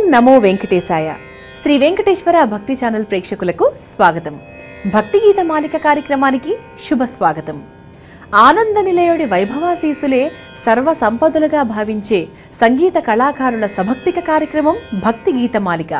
నమో వెంకటేశాయ శ్రీ వెంకటేశ్వర భక్తి ఛానల్ ప్రేక్షకులకు స్వాగతం భక్తి గీత మాలిక కార్యక్రమానికి శుభ స్వాగతం ఆనంద నిలయుడి వైభవాశీసులే సర్వ సంపదలుగా భావించే సంగీత కళాకారుల సభక్తిక కార్యక్రమం భక్తి గీత మాలిక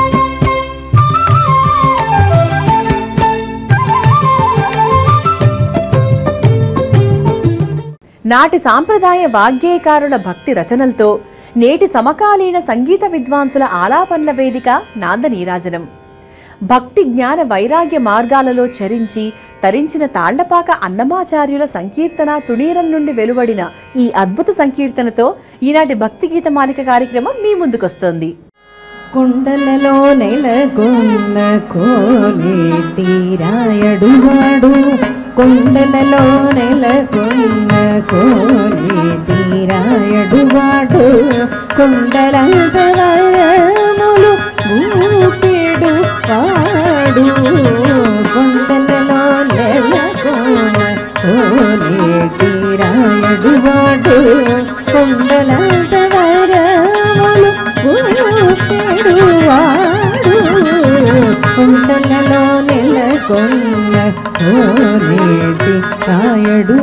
నాటి సాంప్రదాయ వాగ్గేయకారుల భక్తి రచనలతో నేటి సమకాలీన సంగీత విద్వాంసుల ఆలాపనల వేదిక నాంద నీరాజనం భక్తి జ్ఞాన వైరాగ్య మార్గాలలో చరించి తరించిన తాళ్లపాక అన్నమాచార్యుల సంకీర్తన తుణీరం నుండి వెలువడిన ఈ అద్భుత సంకీర్తనతో ఈనాటి భక్తి గీత మాలిక కార్యక్రమం మీ ముందుకొస్తోంది కొండలలో నెలకొన్న కోనేటి రాయడు వాడు కొండలలో నెలకొన్న కోనేటి రాయడు వాడు కొండలంత వరములు ఊపిడు వాడు కొండలలో నెలకొన్న కోనేటి రాయడు వాడు కొండలంత వరములు ఊపిడు వాడు కొండలలో నెలకొన్న కోనేటి కాయడు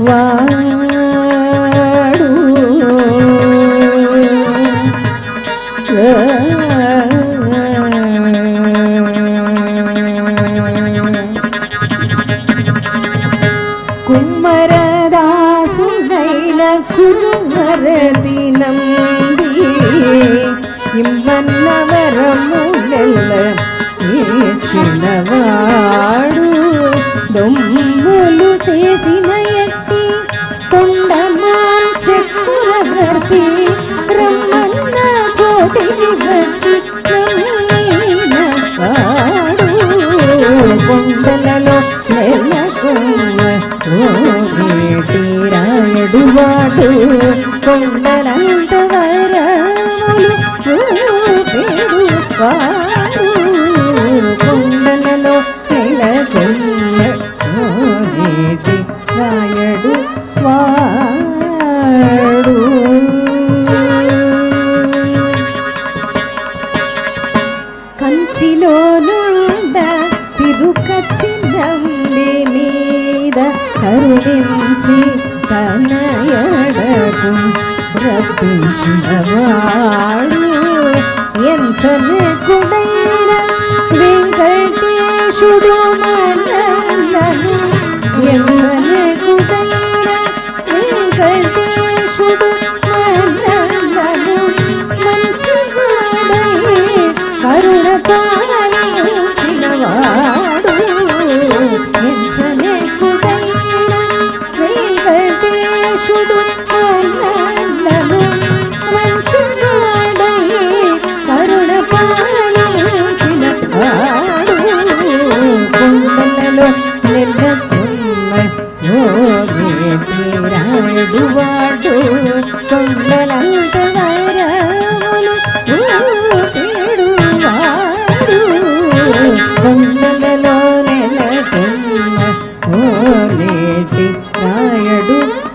వాడు కుమ్మరదాసుడైన కురుమర దినంది ఇమ్మన్న వరములెల్ల ఇచ్చినవాడు దొమ్ములు చేసిన ఎట్టి కొండమాన్ చక్రవర్తి రమ్మన్న చోటికి వచ్చి రమ్మిన వాడు కొండలలో నెలకొన్న ఓటి రాయడు వాడు కొండలంత వరములు ఊపేడు వాడు కొండలలో నెలకొన్న ఓటి రాయడు వాడు కంచిలోనుండ తిరుకచ్చినంబి మీద కరుణించి తన ఎడకు రప్పించిన వాడు ఎంచని కుడైన వెంకటేశుడు మనలను ఎంచని కుడైన వెంకటేశుడు మనలను మంచివాడై కరుణ పాలించినవాడు ఎంచనే కుడైన వెంకటేశుడు మనలను మంచివాడై కరుణ పాలించినవాడు కొండలలో నెల్లకొన్న ఓనేటి రాయుడు వాడు కొండలంత వరములు ఊపిడు వాడు కొండలలో నెలకొన్న ఓనేటి రాయడు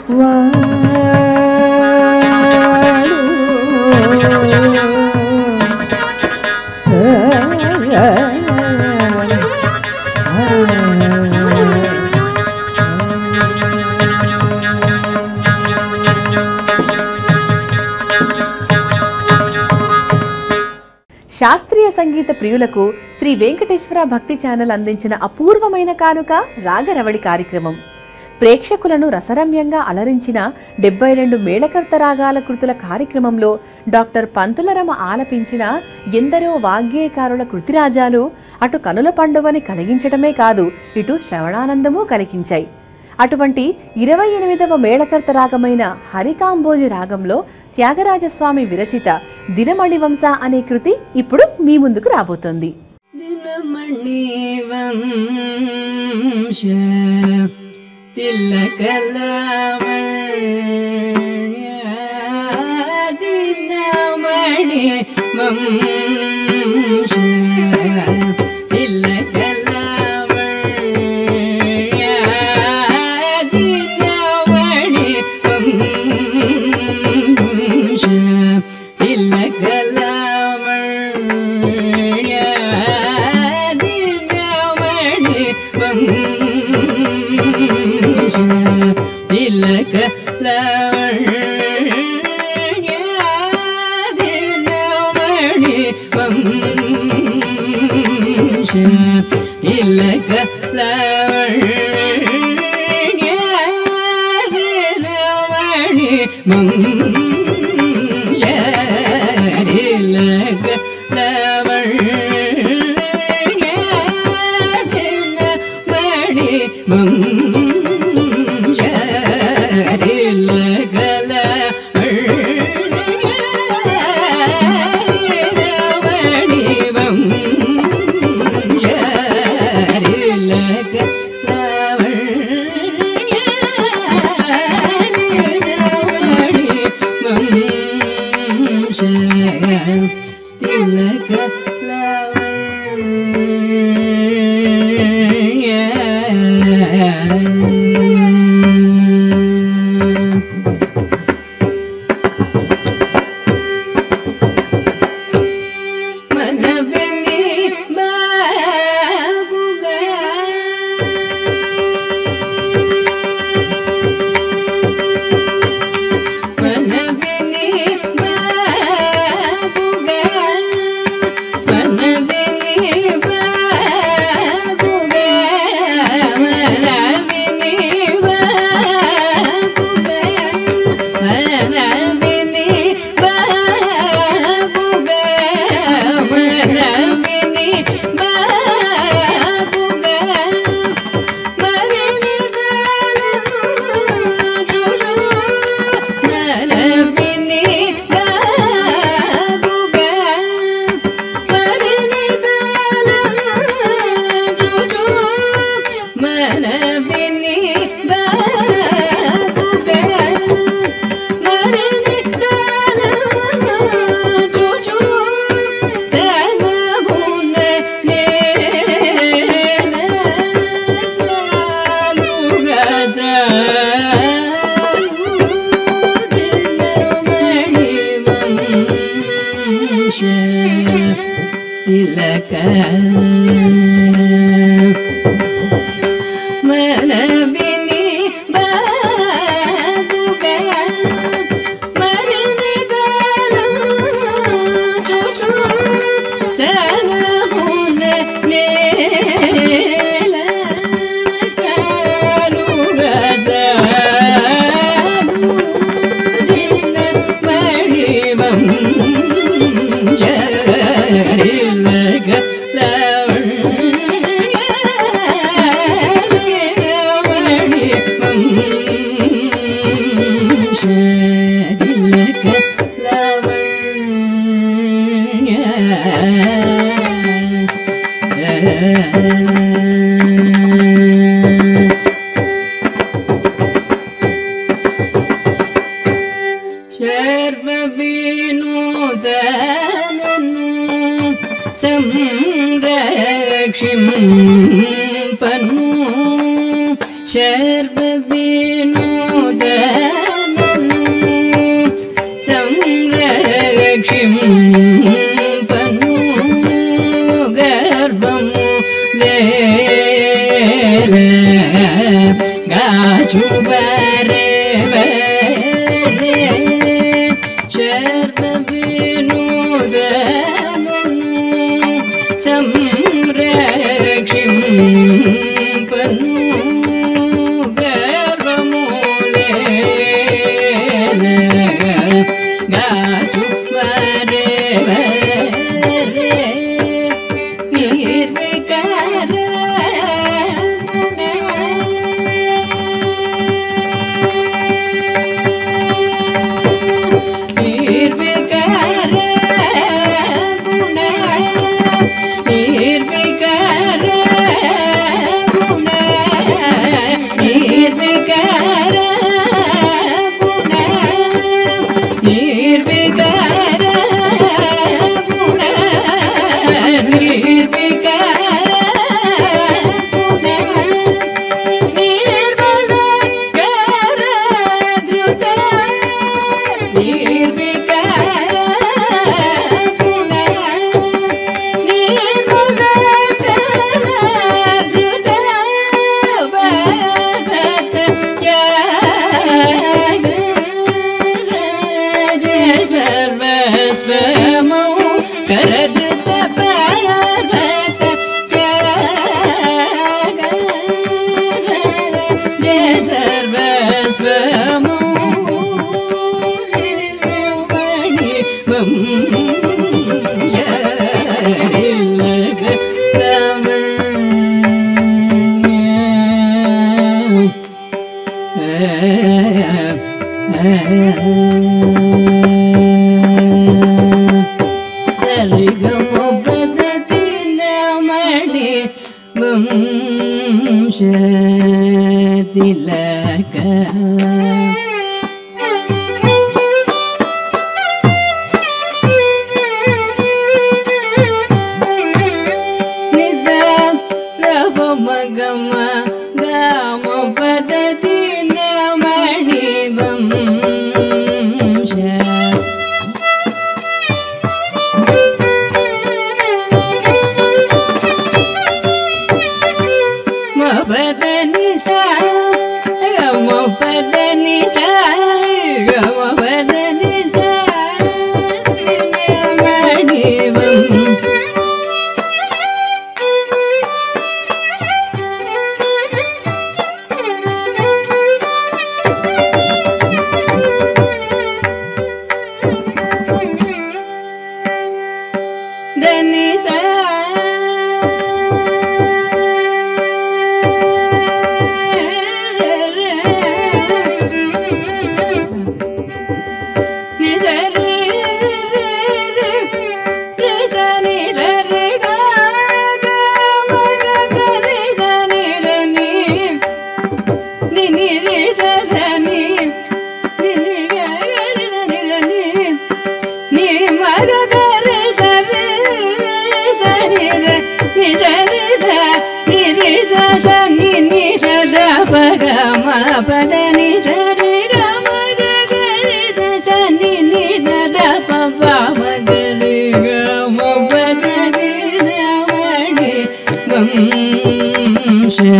శాస్త్రీయ సంగీత ప్రియులకు శ్రీ వెంకటేశ్వర భక్తి ఛానల్ అందించిన అపూర్వమైన కానుక రాగరవడి కార్యక్రమం ప్రేక్షకులను రసరమ్యంగా అలరించిన డెబ్బై రెండు మేళకర్త రాగాల కృతుల కార్యక్రమంలో డాక్టర్ పంతులరమ ఆలపించిన ఎందరో వాగ్గేయకారుల కృతిరాజాలు అటు కనుల పండువని కలిగించడమే కాదు ఇటు శ్రవణానందమూ కలిగించాయి అటువంటి ఇరవై ఎనిమిదవ మేళకర్త రాగమైన హరికాంబోజి రాగంలో త్యాగరాజస్వామి విరచిత దినమణి వంశ అనే కృతి ఇప్పుడు మీ ముందుకు రాబోతోంది ദിനമണി വംശ തിലകലമണ്യ ദിനമണി വംശ തിലകലമണ്യ ദിനമണി വംശ തിലകലമണ്യ இலக லவணி மஞ்ச இலக லவணி மஞ்ச இலக திலக మనవిని బాగుగా మనవిని బాగుగా మనవిని బాగుగా మనవిని బాగుగా మనవిని బాగుగా మనవిని బాగుగా మరిని జుజు మనవిని బాగుగా మరిని జుజు మనవిని బాగుగా మరిని జుజు జనమున నేల చాలుగా చాలు దినమణి వంశ తిలక మనవిని బాగుగా మరిని చూచు చనమున నేల చాలుగా చాలు దిన మణివం జరిలగ లవణ్యమణివం జరిలగ లవణ్య శర్వవినోదనను సంరక్షింపను శర్వవినోదనను సంరక్షింపను గర్భము వేల గాచు బరే బరే శర్వ వినోదనను సంరక్షింపను గర్వములే గాచు బరే బరే నిర్వికార నిర్వికార గుణ నిర్వికార గుణ నిర్వికార గుణ నిర్వికార గుణ నిర్వికార గుణ నిర్మల కర ధృత నిర్వికార గుణ నిర్మల కర ధృత భరత త్యాగ రాజ సర్వస్వమౌ కరధృత భరత త్యాగ తిలక నిద రవ మగమ గమ పదతి నమణి వంశ మపదని సా గమ పదని సా గమ పదని సా నమణి వంశ Denisa ni maga gare sare sare re ni sare da ni re sa sa ni ni da da pa ga ma pa da ni sare ga ma ga gare sa sa ni ni da da pa pa ma ga re ga ma pa da ni na ma ni vam sha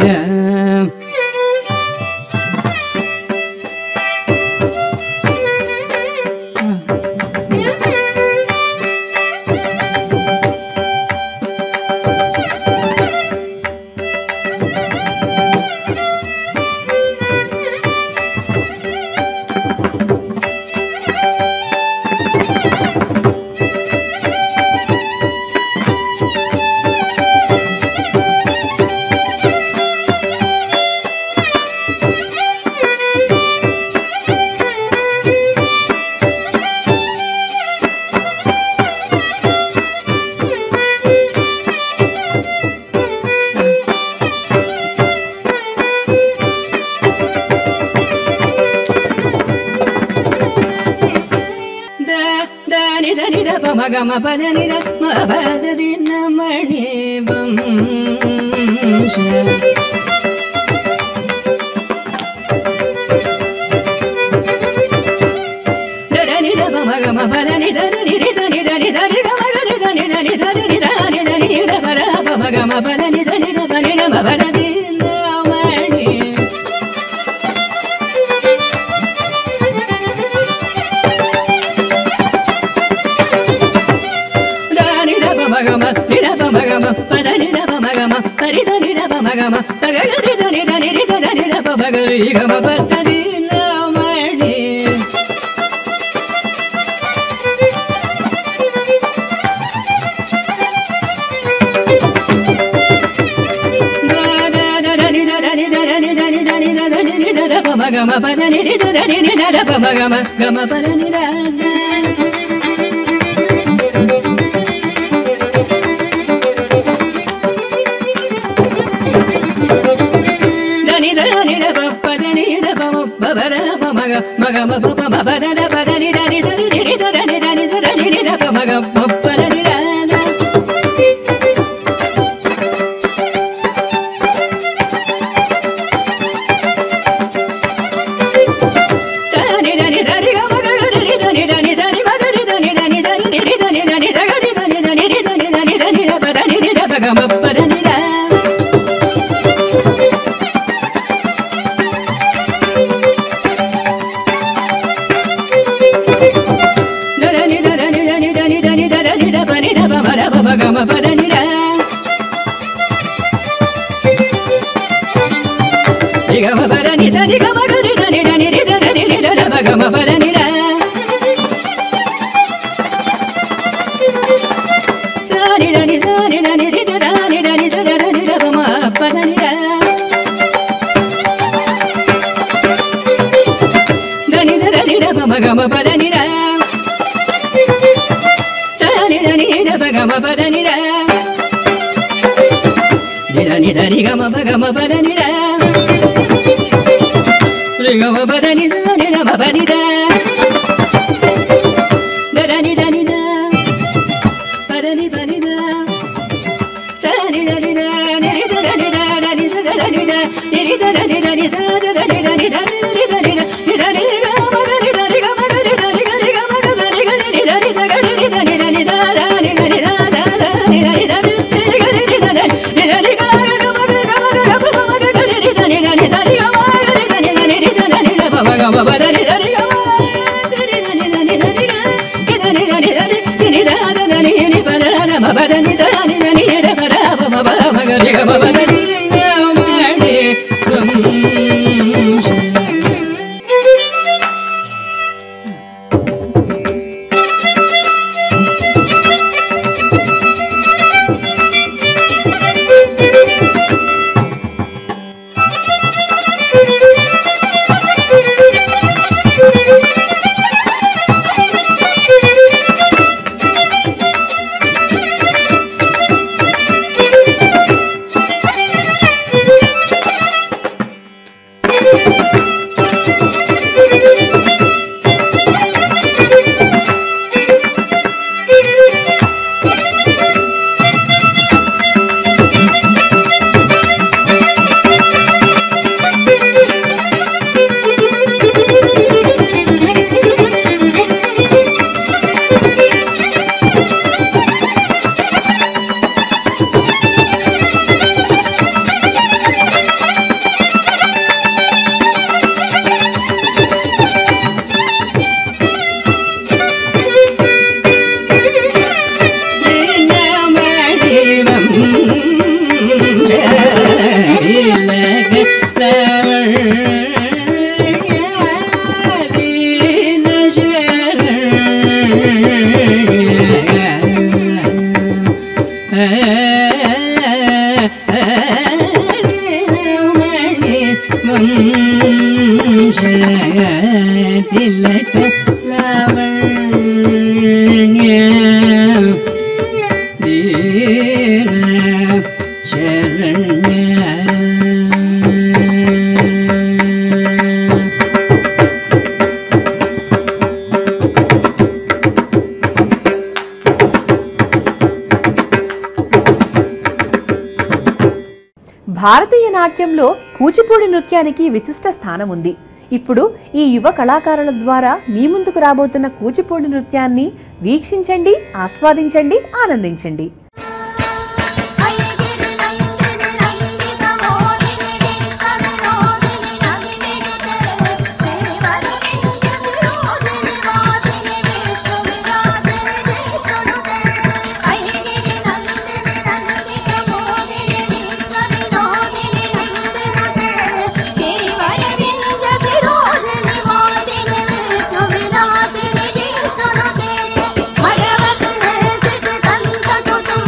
da da ni sa ni da pa ma ga ma pa da ni da ma pa da di na ma ni bam sha da da ni da pa ma ga ma pa da ni da ni ni da ni da ni da ni ga ma ga ni da ni da ni da ni da ni da ni da pa da pa ma ga ma pa da ni da ni da pa ni da ma pa da di na ma ni da ni da pa ma ga ma ni da pa ma ga ma pa da ni da pa ma ga ma pa ri da ni da pa ma ga ma pa ga ga ri da ni da ni ri da da ni da pa ma ga ri ga ma pa da di na ma ni da da da da ni da da ni da da ni da ni da ni da da ni ni da da pa ma ga ma pa da ni ri da da ni ni da da pa ma ga ma ga ma pa da ni da da దని దని the ప దని the ప మ ప బ the ప మ గ మ గ మ ప ప మ బ ద ద ప దని దని సరి ని ని ద దని దని స దని ని ద ప మ గ మ ప దని ద ద సని దని సరి గ మ గ గ రి ని దని దని సరి మ గ రి దని దని సరి ని ని దని దని స గ రి దని దని రి దని దని దని ద ప దని ని ద ప గ మ ప దని ద దని దని దని దని దని ద దని ద ప ని ద ప మ ద ప మ గ మ ప దని ద రి గ మ ప ద ని స ని గ మ గ రి ద ని ద ని రి ద ద ని రి ద ద ప గ మ ప ద ని ద దని దని దని దని రి దని దని దని ద ప మ ప దని ద దని దని ద ప మ గ మ ప దని ద దని దని ద ప గ మ ప దని ద ని దని దని గ మ ప గ మ ప దని ద రి గ మ ప దని ద ని ద మ ప ని ద ద దని దని ద ప దని ప ని ద స ని ద ని ద ని రి ద ద ని ద ద ని స ద ద ని ద ని రి ద ద ని ద ని స ద ద ని ద ని ద ని రి ద ని ద ని ద ని గ మ గ రి ద రి గ మ గ రి ద రి గ రి గ మ గ స రి గ రి రి ద ని స గ రి రి ద ని ద ని స ద ని గ రి ద స ద ని ద ని ద రి రి గ రి రి ద ద ని ద ని గ గ గ మ గ గ మ గ గ ప ప మ గ గ రి రి ద ని ద ని స రి గ మ గ రి ద ని ద ని రి ద ద ని ద ప మ గ మ ప ద ని ద రి గ మ గ రి ద ని ద ని ద రి గ రి ద ని ద ని ద రి ని ని ద ద ద ని ని ప ద ద మ ప ద ని స ని ద ని ద ప ద ప మ ప మ గ రి గ మ ప ద ని గ మ డి గం శ తిలక లావణ్య ధీర శరణ్య భారతీయ నాట్యంలో కూచిపూడి నృత్యానికి విశిష్ట స్థానం ఉంది ఇప్పుడు ఈ యువ కళాకారుల ద్వారా మీ ముందుకు రాబోతున్న కూచిపూడి నృత్యాన్ని వీక్షించండి ఆస్వాదించండి ఆనందించండి ఐగిరి నందిని నందిత మోదిని విశ్వవినోదిని నందినుతే శ్రీవర వింధ్య శిరోదిని వాసిని విష్ణు విలాసిని విష్ణునుతే ఐగిరి నందిని నందిత మోదిని విశ్వవినోదిని నందినుతే శ్రీవర వింధ్య శిరోదిని వాసిని విష్ణు విలాసిని విష్ణునుతే మరవతు సిద్ధ దంత కుటుంబ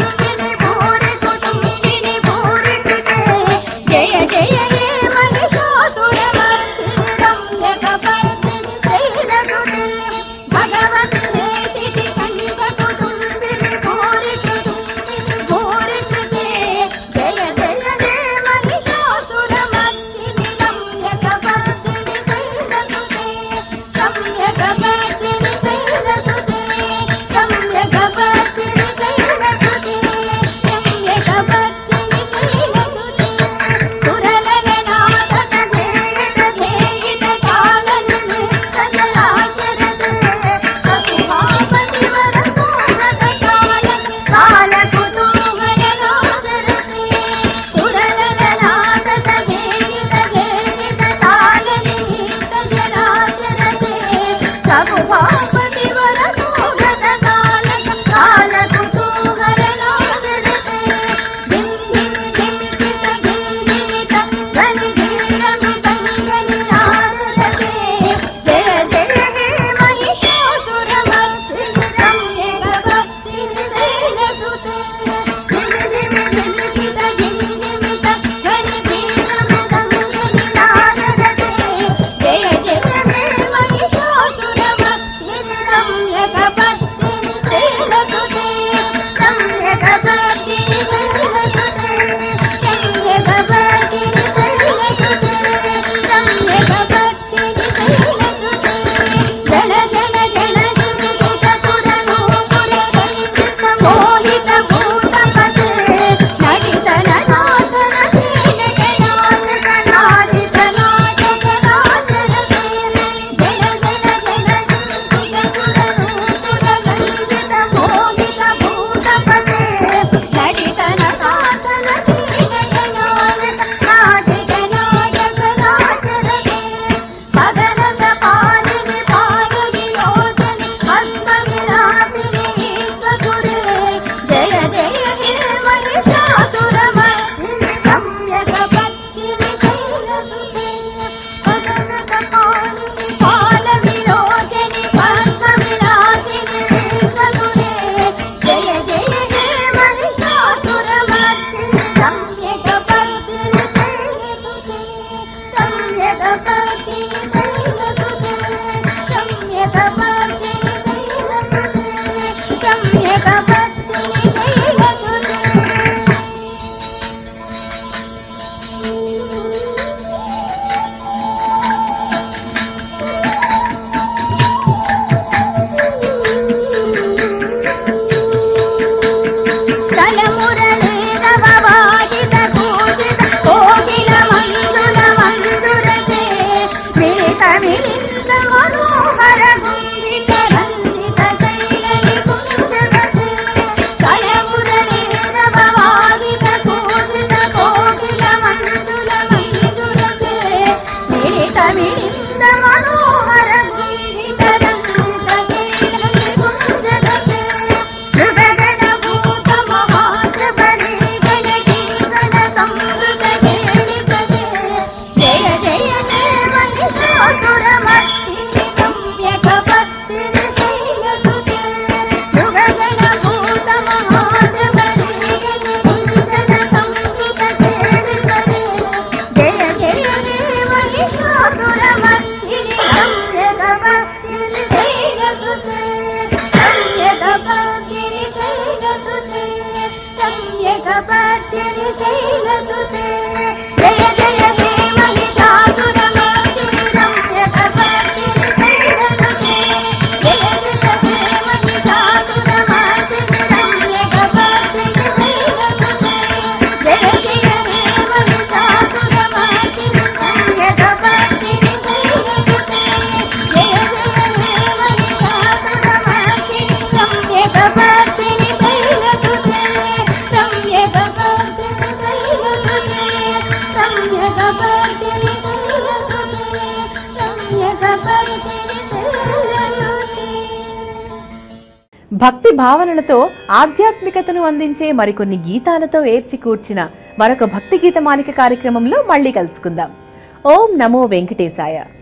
భక్తి భావనలతో ఆధ్యాత్మికతను అందించే మరికొన్ని గీతాలతో ఏర్చి కూర్చిన మరొక భక్తి గీతమాలిక కార్యక్రమంలో మళ్ళీ కలుసుకుందాం ఓం నమో వెంకటేశాయ